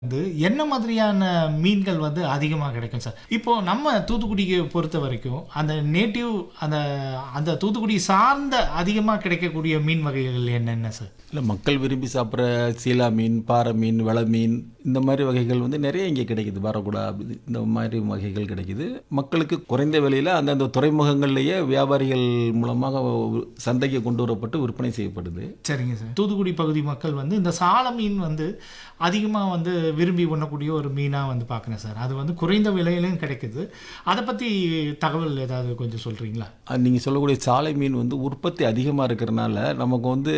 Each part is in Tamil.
வந்து என்ன மாதிரியான மீன்கள் வந்து அதிகமாக கிடைக்கும் சார் இப்போ நம்ம தூத்துக்குடிக்கு பொறுத்த வரைக்கும் அந்த நேட்டிவ் அந்த அந்த தூத்துக்குடி சார்ந்த அதிகமாக கிடைக்கக்கூடிய மீன் வகைகள் என்னென்ன சார் இல்லை மக்கள் விரும்பி சாப்பிட்ற சீலா மீன் பாறை மீன் வெள மீன் இந்த மாதிரி வகைகள் வந்து நிறைய இங்கே கிடைக்குது வரகுடா இது- இந்த மாதிரி வகைகள் கிடைக்குது மக்களுக்கு குறைந்த விலையில் அந்தந்த துறைமுகங்கள்லேயே வியாபாரிகள் மூலமாக சந்தைக்கு கொண்டு வரப்பட்டு விற்பனை செய்யப்படுது சரிங்க சார் தூத்துக்குடி பகுதி மக்கள் வந்து இந்த சால மீன் வந்து அதிகமாக வந்து விரும்பி உண்ணக்கூடிய ஒரு மீனாக வந்து பார்க்குறேன் சார் அது வந்து குறைந்த விலையிலும் கிடைக்குது அதை பற்றி தகவல் ஏதாவது கொஞ்சம் சொல்கிறீங்களா நீங்கள் சொல்லக்கூடிய சாலை மீன் வந்து உற்பத்தி அதிகமாக இருக்கிறனால நமக்கு வந்து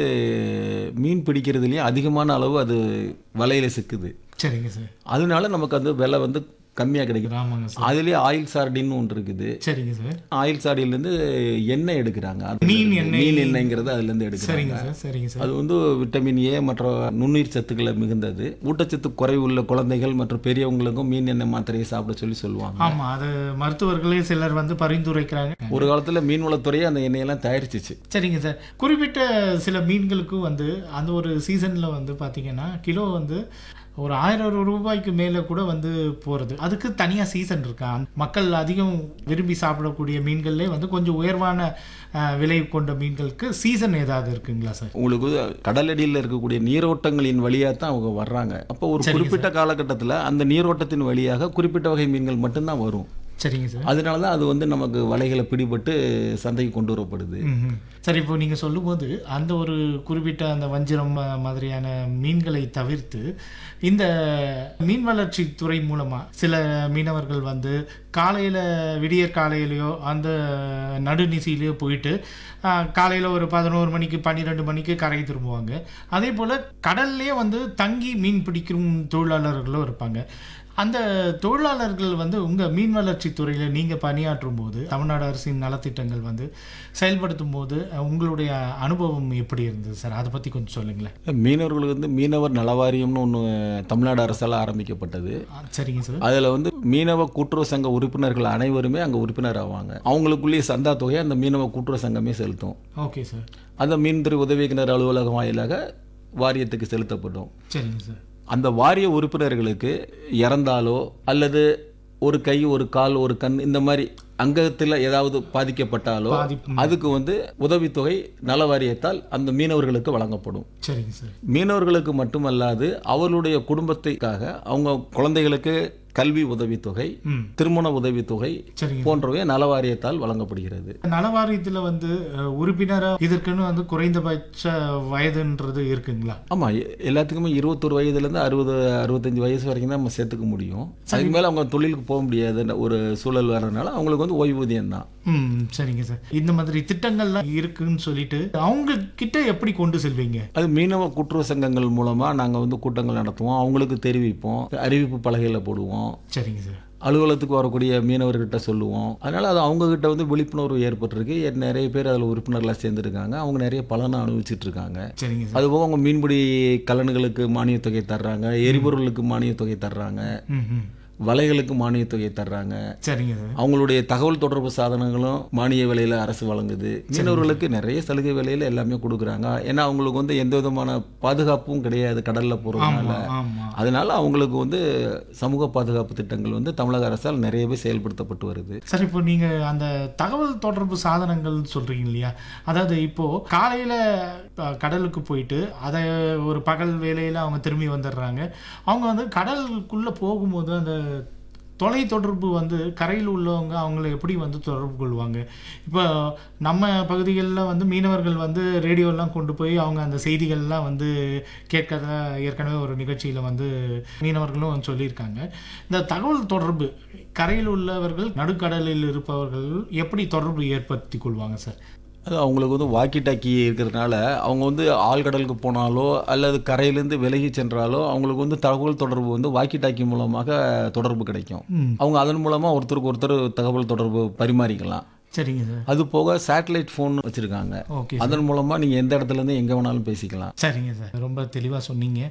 மீன் பிடிக்கிறதுலேயும் அதிகமான அளவு அது வலையில் சிக்குது சரிங்க சார் அதனால நமக்கு அந்த விலை வந்து கம்மியாக கிடைக்குது ஆமாங்க சார் அதுலேயே ஆயில் சார்டின்னு ஒன்று இருக்குது சரிங்க சார் ஆயில் சாடியிலேருந்து எண்ணெய் எடுக்கிறாங்க அது மீன் எண்ணெய். மீன் எண்ணெய்ங்கிறது அதுலேருந்து எடுக்கிறாங்க சரிங்க சார் சரிங்க சார் அது வந்து விட்டமின் ஏ மற்ற நுண்ணுயிர் சத்துக்களை மிகுந்தது ஊட்டச்சத்து குறைவுள்ள குழந்தைகள் மற்றும் பெரியவங்களுக்கும் மீன் எண்ணெய் மாத்திரையை சாப்பிட சொல்லி சொல்லுவாங்க ஆமாம் அது மருத்துவர்களே சிலர் வந்து பரிந்துரைக்கிறாங்க ஒரு காலத்தில் மீன்வளத்துறையே அந்த எண்ணெயெல்லாம் தயாரிச்சிச்சு சரிங்க சார் குறிப்பிட்ட சில மீன்களுக்கும் வந்து அந்த ஒரு சீசனில் வந்து பார்த்தீங்கன்னா கிலோ வந்து ஒரு ஆயிரம் ரூபாய்க்கு மேலே கூட வந்து போகிறது அதுக்கு தனியாக சீசன் இருக்கா மக்கள் அதிகம் விரும்பி சாப்பிடக்கூடிய மீன்கள்லே வந்து கொஞ்சம் உயர்வான அஹ், விலை கொண்ட மீன்களுக்கு சீசன் ஏதாவது இருக்குங்களா சார் உங்களுக்கு கடலடியில் இருக்கக்கூடிய நீரோட்டங்களின் வழியாக தான் அவங்க வர்றாங்க அப்போ ஒரு குறிப்பிட்ட காலகட்டத்தில் அந்த நீரோட்டத்தின் வழியாக குறிப்பிட்ட வகை மீன்கள் மட்டும்தான் வரும் சரிங்க சார் அதனால தான் அது வந்து நமக்கு வலைகளை பிடிபட்டு சந்தைக்கு கொண்டு வரப்படுது ம்ஹும். சரி இப்போ நீங்கள் சொல்லும்போது அந்த ஒரு குறிப்பிட்ட அந்த வஞ்சிரம் ம- மாதிரியான மீன்களை தவிர்த்து இந்த மீன் வளர்ச்சி துறை மூலமாக சில மீனவர்கள் வந்து காலையில் விடியற் காலையிலையோ அந்த நடுநிசையிலையோ போயிட்டு காலையில் ஒரு பதினோரு மணிக்கு பன்னிரெண்டு மணிக்கு கரை திரும்புவாங்க அதே போல் கடல்லே வந்து தங்கி மீன் பிடிக்கும் தொழிலாளர்களும் இருப்பாங்க அந்த தொழிலாளர்கள் வந்து உங்கள் மீன் வளர்ச்சி துறையில் நீங்கள் பணியாற்றும் போது தமிழ்நாடு அரசின் நலத்திட்டங்கள் வந்து செயல்படுத்தும் போது அஹ், உங்களுடைய அனுபவம் எப்படி இருந்தது சார் அதை பற்றி கொஞ்சம் சொல்லுங்களேன் மீனவர்களுக்கு வந்து மீனவர் நலவாரியம்னு ஒன்று தமிழ்நாடு அரசால் ஆரம்பிக்கப்பட்டது ஆ, சரிங்க சார் அதில் வந்து மீனவ கூட்டுறவு சங்க உறுப்பினர்கள் அனைவருமே அங்கே உறுப்பினர் ஆவாங்க அவங்களுக்குள்ளேயே சந்தா தொகையை அந்த மீனவ கூட்டுறவு சங்கமே செலுத்தும் ஓகே சார் அந்த மீன்துறை உதவி இயக்குனர் அலுவலகம் வாயிலாக வாரியத்துக்கு செலுத்தப்படும் சரிங்க சார் அந்த வாரிய உறுப்பினர்களுக்கு இறந்தாலோ அல்லது ஒரு கை ஒரு கால் ஒரு கண் இந்த மாதிரி அங்கத்தில் ஏதாவது பாதிக்கப்பட்டாலோ பாதிப்பு அதுக்கு வந்து உதவித்தொகை நல வாரியத்தால் அந்த மீனவர்களுக்கு வழங்கப்படும் சரிங்க சார் மீனவர்களுக்கு மட்டுமல்லாது அவர்களுடைய குடும்பத்துக்காக அவங்க குழந்தைகளுக்கு கல்வி உதவித்தொகை ம் திருமண உதவித்தொகை சரிங்க போன்றவை நலவாரியத்தால் வழங்கப்படுகிறது நலவாரியத்தில் வந்து உறுப்பினராக இதற்குன்னு வந்து குறைந்தபட்ச வயதுன்றது இருக்குங்களா ஆமா எ- எல்லாத்துக்குமே இருபத்தொரு வயதுலேருந்து அறுபது அறுபத்தஞ்சு வயசு வரைக்கும் தான் நம்ம சேர்த்துக்க முடியும் அதுக்கு மேலே அவங்க தொழிலுக்கு போக முடியாத ஒரு சூழல் வர்றதுனால அவங்களுக்கு வந்து ஓய்வூதியம் தான் ம் சரிங்க சார் இந்த மாதிரி திட்டங்கள்லாம் இருக்குன்னு சொல்லிட்டு அவங்க கிட்ட எப்படி கொண்டு செல்வீங்க அது மீனவ கூட்டுறவு சங்கங்கள் மூலமா நாங்க வந்து கூட்டங்கள் நடத்துவோம் அவங்களுக்கு தெரிவிப்போம் அறிவிப்பு பலகையில போடுவோம் சரிங்க சார் அலுவலகத்துக்கு வரக்கூடிய மீனவர்கிட்ட சொல்லுவோம் அதனால அது அவங்க கிட்ட வந்து விழிப்புணர்வு ஏற்பட்டிருக்கு எ- நிறைய பேர் அதில் உறுப்பினர்களாக சேர்ந்துருக்காங்க அவங்க நிறைய பலனை அனுபவிச்சுட்டு இருக்காங்க சரிங்க சார் அதுபோக அவங்க மீன்பிடி கலன்களுக்கு மானியத் தொகை தர்றாங்க எரிபொருளுக்கு மானியத் தொகை தர்றாங்க ம் ம் வலைகளுக்கு மானியத் தொகை தர்றாங்க சரிங்க சார் அவங்களுடைய தகவல் தொடர்பு சாதனங்களும் மானிய விலையில அரசு வழங்குது மீனவர்களுக்கு நிறைய சலுகை விலையில எல்லாமே கொடுக்குறாங்க ஏன்னா அவங்களுக்கு வந்து எந்த விதமான பாதுகாப்பும் கிடையாது கடல்ல போறதுனால ஆமா ஆமா அதனால அவங்களுக்கு வந்து சமூக பாதுகாப்பு திட்டங்கள் வந்து தமிழக அரசால் நிறையவே செயல்படுத்தப்பட்டு வருது சார் இப்போ நீங்க அந்த தகவல் தொடர்பு சாதனங்கள் சொல்றீங்க இல்லையா அதாவது இப்போ காலையில அஹ், கடலுக்கு போயிட்டு அதை ஒரு பகல் வேலையில அவங்க திரும்பி வந்துடுறாங்க அவங்க வந்து கடலுக்குள்ள போகும்போது அந்த தொலை தொடர்பு வந்து கரையில் உள்ளவங்க அவங்கள எப்படி வந்து தொடர்பு கொள்வாங்க இப்போ நம்ம பகுதிகளில் வந்து மீனவர்கள் வந்து ரேடியோலாம் கொண்டு போய் அவங்க அந்த செய்திகள்லாம் வந்து கேட்கறதா ஏற்கனவே ஒரு நிகழ்ச்சியில் வந்து மீனவர்களும் சொல்லியிருக்காங்க இந்த தகவல் தொடர்பு கரையில் உள்ளவர்கள் நடுக்கடலில் இருப்பவர்கள் எப்படி தொடர்பு ஏற்படுத்தி கொள்வாங்க சார் அது அவங்களுக்கு வந்து வாக்கி டாக்கி இருக்கிறதுனால அவங்க வந்து ஆழ்கடலுக்கு போனாலோ அல்லது கரையிலேருந்து விலகி சென்றாலோ அவங்களுக்கு வந்து தகவல் தொடர்பு வந்து வாக்கி டாக்கி மூலமாக தொடர்பு கிடைக்கும் ம் அவங்க அதன் மூலமா ஒருத்தருக்கு ஒருத்தர் தகவல் தொடர்பு பரிமாறிக்கலாம் சரிங்க சார் அது போக சேட்டலைட் ஃபோன் வச்சிருக்காங்க ஓகே அதன் மூலமா நீங்க எந்த இடத்துல இருந்து எங்க வேணாலும் பேசிக்கலாம் சரிங்க சார் ரொம்ப தெளிவாக சொன்னீங்க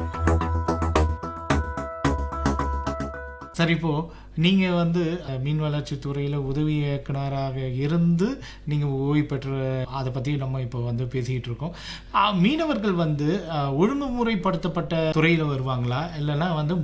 சார் இப்போ நீங்கள் வந்து அஹ், மீன் வளர்ச்சி துறையில் உதவி இயக்குனராக இருந்து நீங்கள் ஓய்வு பெற்ற அதை பற்றி நம்ம இப்போ வந்து பேசிக்கிட்டு இருக்கோம் அஹ், மீனவர்கள் வந்து அஹ், ஒழுங்குமுறைப்படுத்தப்பட்ட துறையில் வருவாங்களா இல்லைன்னா வந்து